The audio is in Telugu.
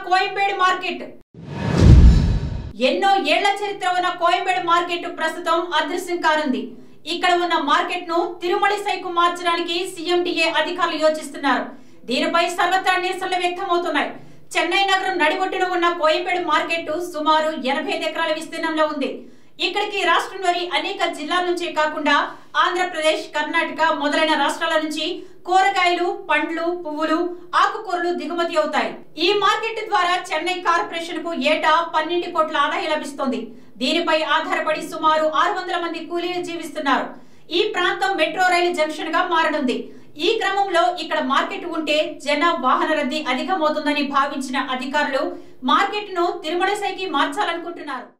కోయంబేడు మార్కెట్ ఎన్నో ఏళ్ల చరిత్ర ఉన్న కోయంబేడు మార్కెట్ ప్రస్తుతం అదృశ్యం కానుంది ఇక్కడ ఉన్న మార్కెట్ ను తిరుమలి సైకు మార్చడానికి సీఎండిఏ అధికారులు యోచిస్తున్నారు దీనిపై సర్వత్రా నిరసనలు వ్యక్తమవుతున్నాయి చెన్నై నగరం నడిబొట్టున ఉన్న కోయంబేడు మార్కెట్ సుమారు ఎనభై ఐదు ఎకరాల విస్తీర్ణంలో ఉంది ఇక్కడికి రాష్ట్రంలోని అనేక జిల్లాల నుంచే కాకుండా ఆంధ్రప్రదేశ్ కర్ణాటక మొదలైన రాష్ట్రాల నుంచి కూరగాయలు పండ్లు పువ్వులు ఆకుకూరలు దిగుమతి అవుతాయి ఈ మార్కెట్ ద్వారా చెన్నై కార్పొరేషన్ కు ఏటా పన్నెండు కోట్ల ఆదాయం లభిస్తుంది దీనిపై ఆధారపడి సుమారు ఆరు వందల మంది కూలీలు జీవిస్తున్నారు ఈ ప్రాంతం మెట్రో రైలు జంక్షన్ గా మారనుంది ఈ క్రమంలో ఇక్కడ మార్కెట్ ఉంటే జన వాహన రద్దీ అధికమవుతుందని భావించిన అధికారులు మార్కెట్ ను తిరుమలసైకి మార్చాలనుకుంటున్నారు